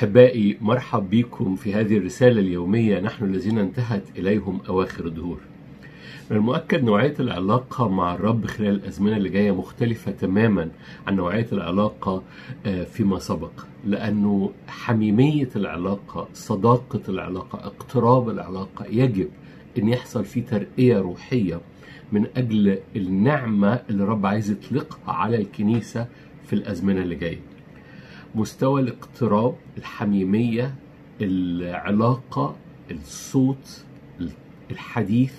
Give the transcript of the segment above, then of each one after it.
أحبائي مرحب بكم في هذه الرسالة اليومية نحن الذين انتهت إليهم أواخر الدهور من المؤكد نوعية العلاقة مع الرب خلال الأزمنة اللي جاية مختلفة تماما عن نوعية العلاقة فيما سبق لأنه حميمية العلاقة صداقة العلاقة اقتراب العلاقة يجب أن يحصل فيه ترقية روحية من أجل النعمة اللي الرب عايز يطلقها على الكنيسة في الأزمنة اللي جاية مستوى الاقتراب الحميمية العلاقة الصوت الحديث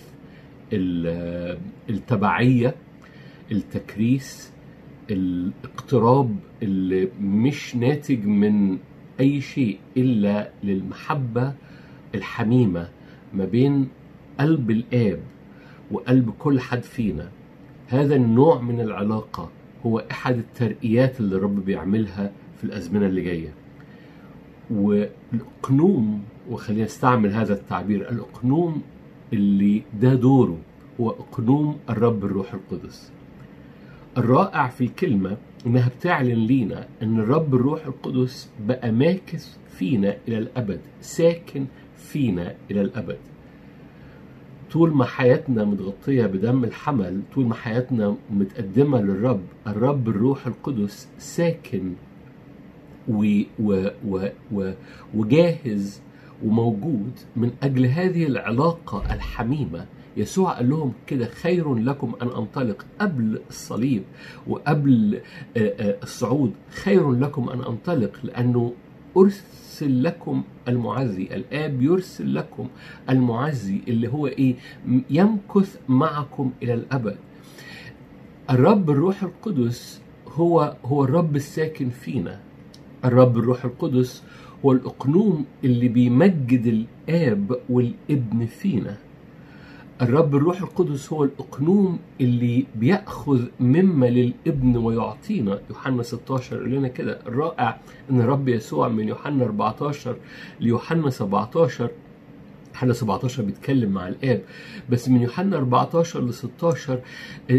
التبعية التكريس الاقتراب اللي مش ناتج من أي شيء إلا للمحبة الحميمة ما بين قلب الآب وقلب كل حد فينا هذا النوع من العلاقة هو أحد الترقيات اللي الرب بيعملها في الأزمنة اللي جاية والأقنوم وخلينا نستعمل هذا التعبير الأقنوم اللي ده دوره هو أقنوم الرب الروح القدس الرائع في الكلمة إنها بتعلن لينا إن الرب الروح القدس بقى ماكث فينا إلى الأبد ساكن فينا إلى الأبد طول ما حياتنا متغطية بدم الحمل طول ما حياتنا متقدمة للرب الرب الروح القدس ساكن و و و و وجاهز وموجود من أجل هذه العلاقة الحميمة يسوع قال لهم كده خير لكم أن أنطلق قبل الصليب وقبل الصعود خير لكم أن أنطلق لأنه أرسل لكم المعزي الآب يرسل لكم المعزي اللي هو إيه يمكث معكم إلى الأبد الرب الروح القدس هو هو الرب الساكن فينا الرب الروح القدس هو الأقنوم اللي بيمجد الآب والابن فينا الرب الروح القدس هو الأقنوم اللي بيأخذ مما للابن ويعطينا يوحنا 16 يقول لنا كده الرائع أن الرب يسوع من يوحنا 14 ليوحنا 17 يوحنا 17 بيتكلم مع الآب بس من يوحنا 14 ل 16 80% 90%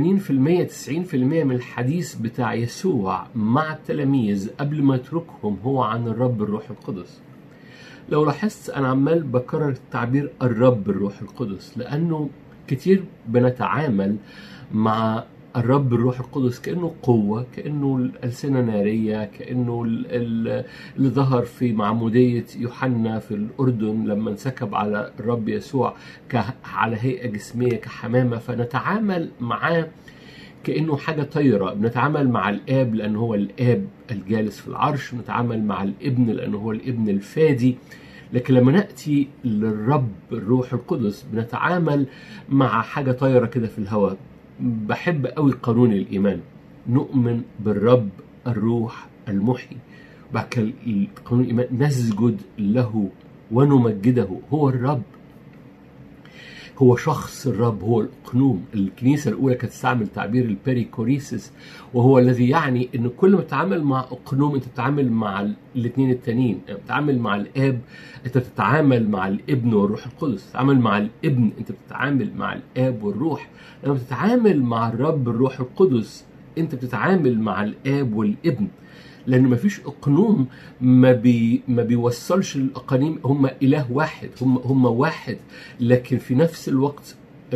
من الحديث بتاع يسوع مع التلاميذ قبل ما يتركهم هو عن الرب الروح القدس لو لاحظت أنا عمال بكرر التعبير الرب الروح القدس لأنه كتير بنتعامل مع الرب الروح القدس كأنه قوة كأنه الألسنة نارية كأنه اللي ظهر في معمودية يوحنا في الأردن لما انسكب على الرب يسوع على هيئة جسمية كحمامة فنتعامل معاه كأنه حاجة طايرة بنتعامل مع الآب لأنه هو الآب الجالس في العرش نتعامل مع الابن لأنه هو الابن الفادي لكن لما نأتي للرب الروح القدس بنتعامل مع حاجة طايرة كده في الهواء بحب قوي قانون الإيمان نؤمن بالرب الروح المحيي بعد قانون الإيمان نسجد له ونمجده هو الرب هو شخص الرب هو الأقنوم الكنيسة الأولى كانت تستعمل تعبير البريكوريسيس وهو الذي يعني أن كل ما تتعامل مع أقنوم أنت بتتعامل مع الاثنين التانيين بتتعامل مع الآب أنت بتتعامل مع الابن والروح القدس بتتعامل مع الابن أنت بتتعامل مع الآب والروح لما بتتعامل مع الرب الروح القدس أنت بتتعامل مع الآب والابن لان مفيش اقنوم ما بي ما بيوصلش الاقانيم هم اله واحد هم هم واحد لكن في نفس الوقت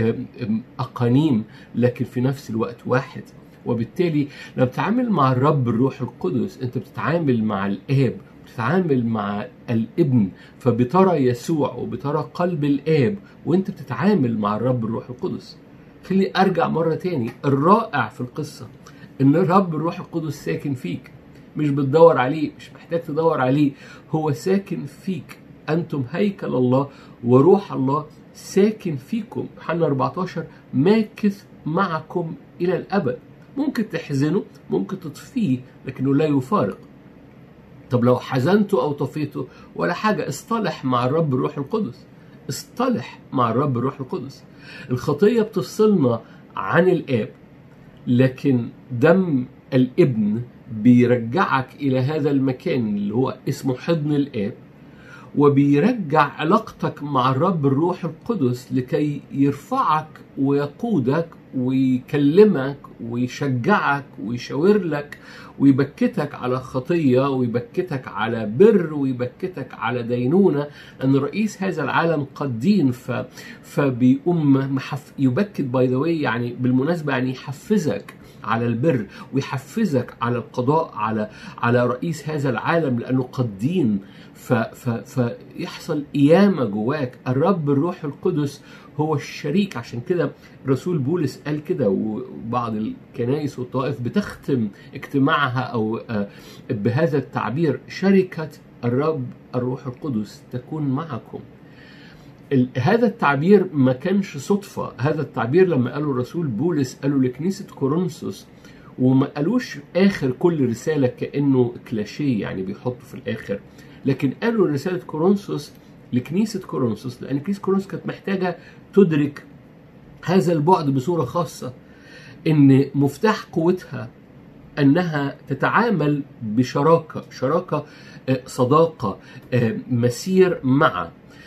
اقانيم لكن في نفس الوقت واحد وبالتالي لما بتتعامل مع الرب الروح القدس انت بتتعامل مع الاب بتتعامل مع الابن فبترى يسوع وبترى قلب الاب وانت بتتعامل مع الرب الروح القدس خليني ارجع مره تاني الرائع في القصه ان الرب الروح القدس ساكن فيك مش بتدور عليه مش محتاج تدور عليه هو ساكن فيك أنتم هيكل الله وروح الله ساكن فيكم يوحنا 14 ماكث معكم إلى الأبد ممكن تحزنه ممكن تطفيه لكنه لا يفارق طب لو حزنته أو طفيته ولا حاجة اصطلح مع الرب الروح القدس اصطلح مع الرب الروح القدس الخطية بتفصلنا عن الآب لكن دم الابن بيرجعك إلى هذا المكان اللي هو اسمه حضن الآب وبيرجع علاقتك مع الرب الروح القدس لكي يرفعك ويقودك ويكلمك ويشجعك ويشاور لك ويبكتك على خطية ويبكتك على بر ويبكتك على دينونة أن رئيس هذا العالم قد دين ف... فبيقوم محف... يبكت باي ذا يعني بالمناسبة يعني يحفزك على البر ويحفزك على القضاء على على رئيس هذا العالم لانه قد دين ف ف فيحصل قيامه جواك الرب الروح القدس هو الشريك عشان كده رسول بولس قال كده وبعض الكنائس والطوائف بتختم اجتماعها او آه، بهذا التعبير شركه الرب الروح القدس تكون معكم ال- هذا التعبير ما كانش صدفة هذا التعبير لما قالوا الرسول بولس قالوا لكنيسة كورنثوس وما قالوش آخر كل رسالة كأنه كلاشيه يعني بيحطوا في الآخر لكن قالوا رسالة كورنثوس لكنيسة كورنثوس لأن كنيسة كورنثوس كانت محتاجة تدرك هذا البعد بصورة خاصة إن مفتاح قوتها انها تتعامل بشراكه شراكه آه، صداقه آه، مسير مع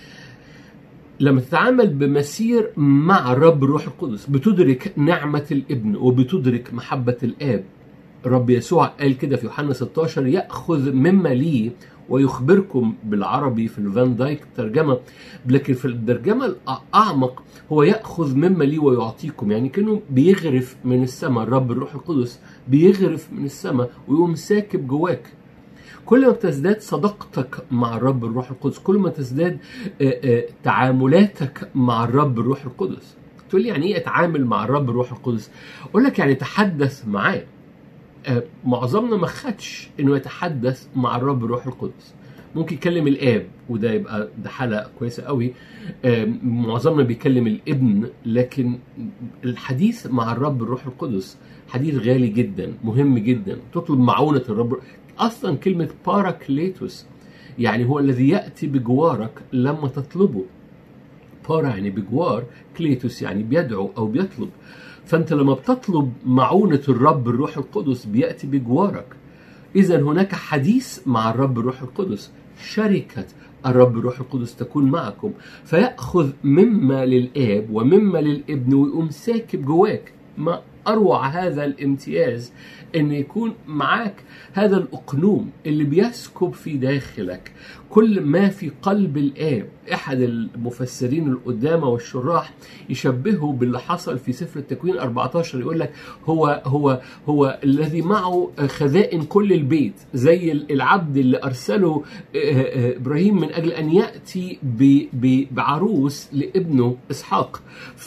لما تتعامل بمسير مع الرب الروح القدس بتدرك نعمة الابن وبتدرك محبة الآب الرب يسوع قال كده في يوحنا 16 يأخذ مما لي ويخبركم بالعربي في الفان دايك ترجمة لكن في الترجمة الأعمق هو يأخذ مما لي ويعطيكم يعني كأنه بيغرف من السماء الرب الروح القدس بيغرف من السماء ويقوم ساكب جواك كل ما بتزداد صداقتك مع الرب الروح القدس كل ما تزداد آه، آه، تعاملاتك مع الرب الروح القدس تقول لي يعني ايه اتعامل مع الرب الروح القدس اقول لك يعني تحدث معاه آه، معظمنا ما خدش انه يتحدث مع الرب الروح القدس ممكن يكلم الاب وده يبقى ده حاله كويسه قوي آه، معظمنا بيكلم الابن لكن الحديث مع الرب الروح القدس حديث غالي جدا مهم جدا تطلب معونه الرب اصلا كلمه باراكليتوس يعني هو الذي ياتي بجوارك لما تطلبه بارا يعني بجوار كليتوس يعني بيدعو او بيطلب فانت لما بتطلب معونه الرب الروح القدس بياتي بجوارك اذا هناك حديث مع الرب الروح القدس شركه الرب الروح القدس تكون معكم فياخذ مما للاب ومما للابن ويقوم ساكب جواك ما اروع هذا الامتياز ان يكون معاك هذا الاقنوم اللي بيسكب في داخلك كل ما في قلب الاب احد المفسرين القدامى والشراح يشبهه باللي حصل في سفر التكوين 14 يقول لك هو هو هو الذي معه خزائن كل البيت زي العبد اللي ارسله ابراهيم من اجل ان ياتي ب- ب- بعروس لابنه اسحاق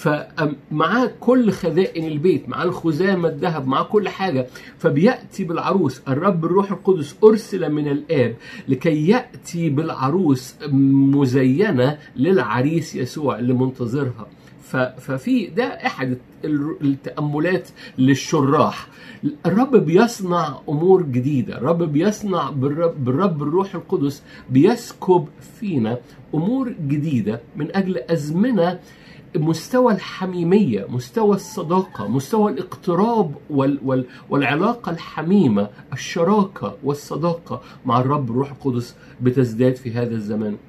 فمعاه كل خزائن البيت معاه الخزامه الذهب معاه كل حاجه فبياتي بالعروس الرب الروح القدس ارسل من الاب لكي ياتي بالعروس مزينه للعريس يسوع اللي منتظرها ف- ففي ده احد التاملات للشراح الرب بيصنع امور جديده الرب بيصنع بالرب, بالرب الروح القدس بيسكب فينا امور جديده من اجل ازمنه مستوى الحميمية مستوى الصداقة مستوى الاقتراب وال وال والعلاقة الحميمة الشراكة والصداقة مع الرب الروح القدس بتزداد في هذا الزمان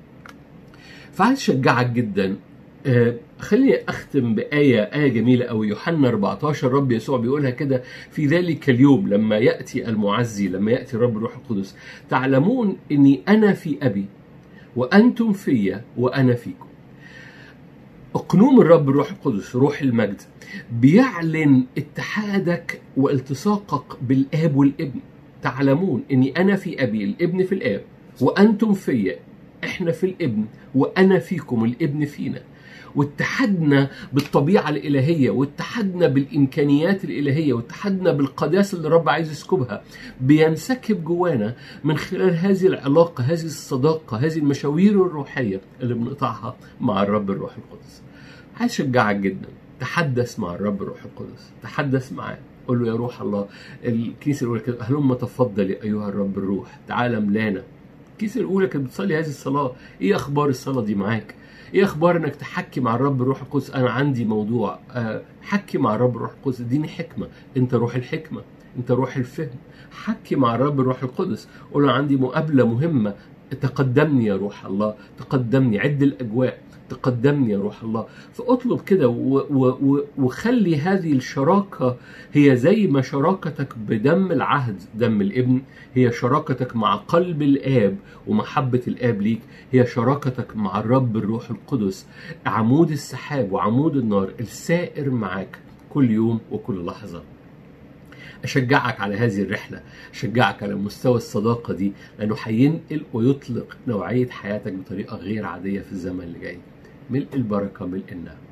فعايز اشجعك جدا آه، خليني اختم بايه ايه جميله قوي يوحنا 14 رب يسوع بيقولها كده في ذلك اليوم لما ياتي المعزي لما ياتي الرب الروح القدس تعلمون اني انا في ابي وانتم في وانا فيكم اقنوم الرب الروح القدس روح المجد بيعلن اتحادك والتصاقك بالاب والابن تعلمون اني انا في ابي الابن في الاب وانتم في احنا في الابن وانا فيكم الابن فينا واتحدنا بالطبيعة الإلهية واتحدنا بالإمكانيات الإلهية واتحدنا بالقداسة اللي الرب عايز يسكبها بينسكب جوانا من خلال هذه العلاقة هذه الصداقة هذه المشاوير الروحية اللي بنقطعها مع الرب الروح القدس عايز أشجعك جدا تحدث مع الرب الروح القدس تحدث معاه قول له يا روح الله الكنيسة الأولى كده هلم تفضل يا أيها الرب الروح تعالى ملانا الكنيسة الأولى كانت بتصلي هذه الصلاة إيه أخبار الصلاة دي معاك ايه اخبار انك تحكي مع الرب الروح القدس انا عندي موضوع أه حكي مع الرب الروح القدس اديني حكمه انت روح الحكمه انت روح الفهم حكي مع الرب الروح القدس قول له عندي مقابله مهمه تقدمني يا روح الله تقدمني عد الاجواء تقدمني يا روح الله فاطلب كده و- و- و- وخلي هذه الشراكة هي زي ما شراكتك بدم العهد دم الابن هي شراكتك مع قلب الآب ومحبة الآب ليك هي شراكتك مع الرب الروح القدس عمود السحاب وعمود النار السائر معاك كل يوم وكل لحظة أشجعك على هذه الرحلة أشجعك على مستوى الصداقة دي لأنه هينقل ويطلق نوعية حياتك بطريقة غير عادية في الزمن اللي جاي ملء البركة ملء النعم